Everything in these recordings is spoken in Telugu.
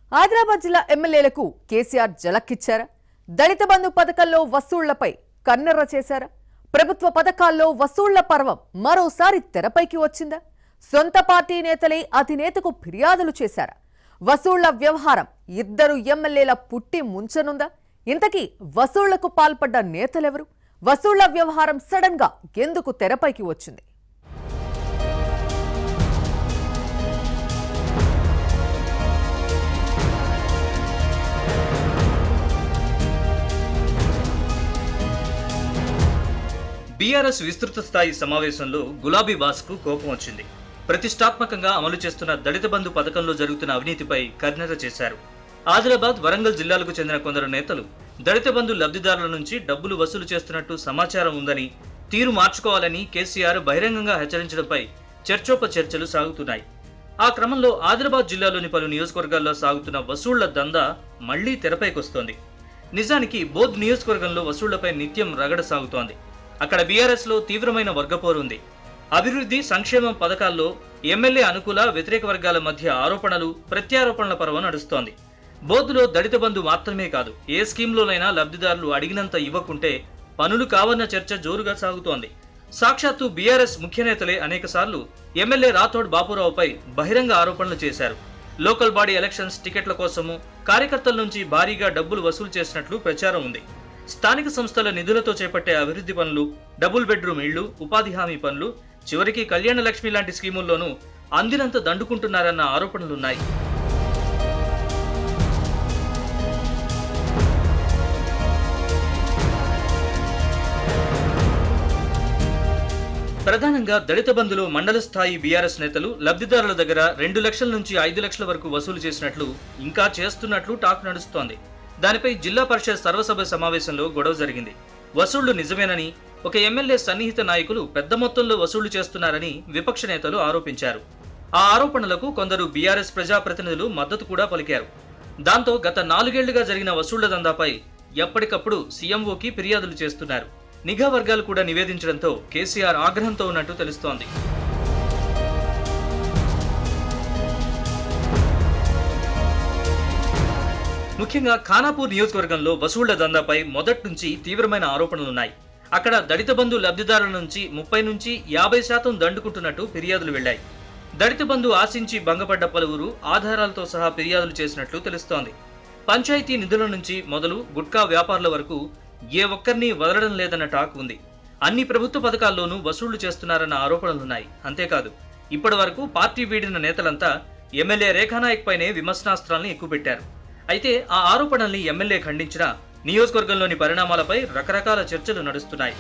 ఆదిలాబాద్ జిల్లా ఎమ్మెల్యేలకు కేసీఆర్ జలక్కిచ్చారా దళిత బంధు పథకంలో వసూళ్లపై కన్నెర్ర చేశారా ప్రభుత్వ పథకాల్లో వసూళ్ల పర్వం మరోసారి తెరపైకి వచ్చిందా సొంత పార్టీ నేతలే అధినేతకు ఫిర్యాదులు చేశారా వసూళ్ల వ్యవహారం ఇద్దరు ఎమ్మెల్యేల పుట్టి ముంచనుందా ఇంతకీ వసూళ్లకు పాల్పడ్డ నేతలెవరు వసూళ్ల వ్యవహారం సడన్ గా ఎందుకు తెరపైకి వచ్చింది బీఆర్ఎస్ విస్తృత స్థాయి సమావేశంలో గులాబీ బాస్కు కోపం వచ్చింది ప్రతిష్టాత్మకంగా అమలు చేస్తున్న దళిత బంధు పథకంలో జరుగుతున్న అవినీతిపై కర్ణెర చేశారు ఆదిలాబాద్ వరంగల్ జిల్లాలకు చెందిన కొందరు నేతలు దళిత బంధు లబ్ధిదారుల నుంచి డబ్బులు వసూలు చేస్తున్నట్టు సమాచారం ఉందని తీరు మార్చుకోవాలని కేసీఆర్ బహిరంగంగా హెచ్చరించడంపై చర్చోపచర్చలు సాగుతున్నాయి ఆ క్రమంలో ఆదిలాబాద్ జిల్లాలోని పలు నియోజకవర్గాల్లో సాగుతున్న వసూళ్ల దందా మళ్లీ తెరపైకొస్తోంది నిజానికి బోధ్ నియోజకవర్గంలో వసూళ్లపై నిత్యం రగడ సాగుతోంది అక్కడ బీఆర్ఎస్ లో తీవ్రమైన వర్గపోరు ఉంది అభివృద్ధి సంక్షేమం పథకాల్లో ఎమ్మెల్యే అనుకూల వ్యతిరేక వర్గాల మధ్య ఆరోపణలు ప్రత్యారోపణల పర్వం నడుస్తోంది బోధులో దళిత బంధు మాత్రమే కాదు ఏ స్కీమ్లోనైనా లబ్ధిదారులు అడిగినంత ఇవ్వకుంటే పనులు కావన్న చర్చ జోరుగా సాగుతోంది సాక్షాత్తు బీఆర్ఎస్ ముఖ్య నేతలే అనేకసార్లు ఎమ్మెల్యే రాథోడ్ బాపురావుపై బహిరంగ ఆరోపణలు చేశారు లోకల్ బాడీ ఎలక్షన్స్ టికెట్ల కోసము కార్యకర్తల నుంచి భారీగా డబ్బులు వసూలు చేసినట్లు ప్రచారం ఉంది స్థానిక సంస్థల నిధులతో చేపట్టే అభివృద్ధి పనులు డబుల్ బెడ్రూమ్ ఇళ్లు ఉపాధి హామీ పనులు చివరికి కళ్యాణ లక్ష్మి లాంటి స్కీముల్లోనూ అందినంత దండుకుంటున్నారన్న ఆరోపణలున్నాయి ప్రధానంగా దళిత బంధులో మండల స్థాయి బీఆర్ఎస్ నేతలు లబ్ధిదారుల దగ్గర రెండు లక్షల నుంచి ఐదు లక్షల వరకు వసూలు చేసినట్లు ఇంకా చేస్తున్నట్లు టాక్ నడుస్తోంది దానిపై జిల్లా పరిషత్ సర్వసభ సమావేశంలో గొడవ జరిగింది వసూళ్లు నిజమేనని ఒక ఎమ్మెల్యే సన్నిహిత నాయకులు పెద్ద మొత్తంలో వసూళ్లు చేస్తున్నారని విపక్ష నేతలు ఆరోపించారు ఆ ఆరోపణలకు కొందరు బీఆర్ఎస్ ప్రజాప్రతినిధులు మద్దతు కూడా పలికారు దాంతో గత నాలుగేళ్లుగా జరిగిన వసూళ్ల దందాపై ఎప్పటికప్పుడు సీఎంఓకి ఫిర్యాదులు చేస్తున్నారు నిఘా వర్గాలు కూడా నివేదించడంతో కేసీఆర్ ఆగ్రహంతో ఉన్నట్టు తెలుస్తోంది ముఖ్యంగా ఖానాపూర్ నియోజకవర్గంలో వసూళ్ల దందాపై మొదటి నుంచి తీవ్రమైన ఆరోపణలున్నాయి అక్కడ దళిత బంధు లబ్ధిదారుల నుంచి ముప్పై నుంచి యాభై శాతం దండుకుంటున్నట్టు ఫిర్యాదులు వెళ్లాయి దళిత బంధు ఆశించి భంగపడ్డ పలువురు ఆధారాలతో సహా ఫిర్యాదులు చేసినట్లు తెలుస్తోంది పంచాయతీ నిధుల నుంచి మొదలు గుట్కా వ్యాపారుల వరకు ఏ ఒక్కరిని వదలడం లేదన్న టాక్ ఉంది అన్ని ప్రభుత్వ పథకాల్లోనూ వసూళ్లు చేస్తున్నారన్న ఆరోపణలున్నాయి అంతేకాదు ఇప్పటి వరకు పార్టీ వీడిన నేతలంతా ఎమ్మెల్యే రేఖానాయక్ పైనే విమర్శనాస్త్రాల్ని ఎక్కుపెట్టారు అయితే ఆ ఆరోపణల్ని ఎమ్మెల్యే ఖండించినా నియోజకవర్గంలోని పరిణామాలపై రకరకాల చర్చలు నడుస్తున్నాయి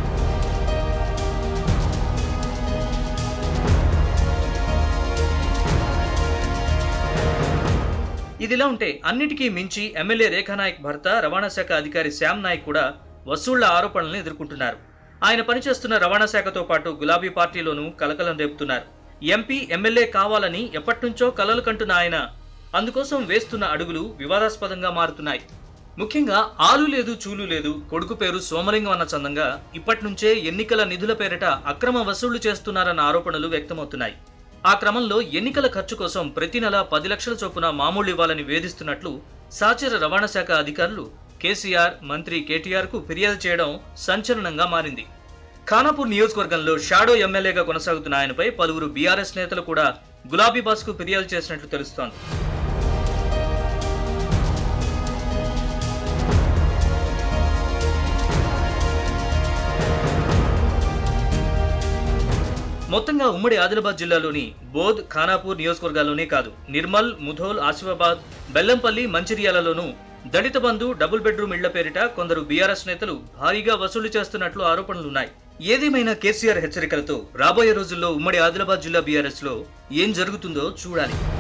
ఇదిలా ఉంటే అన్నిటికీ మించి ఎమ్మెల్యే రేఖానాయక్ భర్త రవాణా శాఖ అధికారి శ్యామ్ నాయక్ కూడా వసూళ్ల ఆరోపణలను ఎదుర్కొంటున్నారు ఆయన పనిచేస్తున్న రవాణా శాఖతో పాటు గులాబీ పార్టీలోనూ కలకలం రేపుతున్నారు ఎంపీ ఎమ్మెల్యే కావాలని ఎప్పటినుంచో కలలు కంటున్న ఆయన అందుకోసం వేస్తున్న అడుగులు వివాదాస్పదంగా మారుతున్నాయి ముఖ్యంగా ఆలు లేదు చూలు లేదు కొడుకు పేరు సోమలింగం అన్న చందంగా ఇప్పటి నుంచే ఎన్నికల నిధుల పేరిట అక్రమ వసూళ్లు చేస్తున్నారన్న ఆరోపణలు వ్యక్తమవుతున్నాయి ఆ క్రమంలో ఎన్నికల ఖర్చు కోసం ప్రతి నెల పది లక్షల చొప్పున మామూలు ఇవ్వాలని వేధిస్తున్నట్లు సాచర రవాణా శాఖ అధికారులు కేసీఆర్ మంత్రి కేటీఆర్ కు ఫిర్యాదు చేయడం సంచలనంగా మారింది ఖానాపూర్ నియోజకవర్గంలో షాడో ఎమ్మెల్యేగా కొనసాగుతున్న ఆయనపై పలువురు బీఆర్ఎస్ నేతలు కూడా గులాబీ బాస్ కు ఫిర్యాదు చేసినట్లు తెలుస్తోంది మొత్తంగా ఉమ్మడి ఆదిలాబాద్ జిల్లాలోని బోధ్ ఖానాపూర్ నియోజకవర్గాల్లోనే కాదు నిర్మల్ ముధోల్ ఆసిఫాబాద్ బెల్లంపల్లి మంచిర్యాలలోనూ దళిత బంధు డబుల్ బెడ్రూమ్ ఇళ్ల పేరిట కొందరు బీఆర్ఎస్ నేతలు భారీగా వసూలు చేస్తున్నట్లు ఆరోపణలున్నాయి ఏదేమైనా కేసీఆర్ హెచ్చరికలతో రాబోయే రోజుల్లో ఉమ్మడి ఆదిలాబాద్ జిల్లా బీఆర్ఎస్ లో ఏం జరుగుతుందో చూడాలి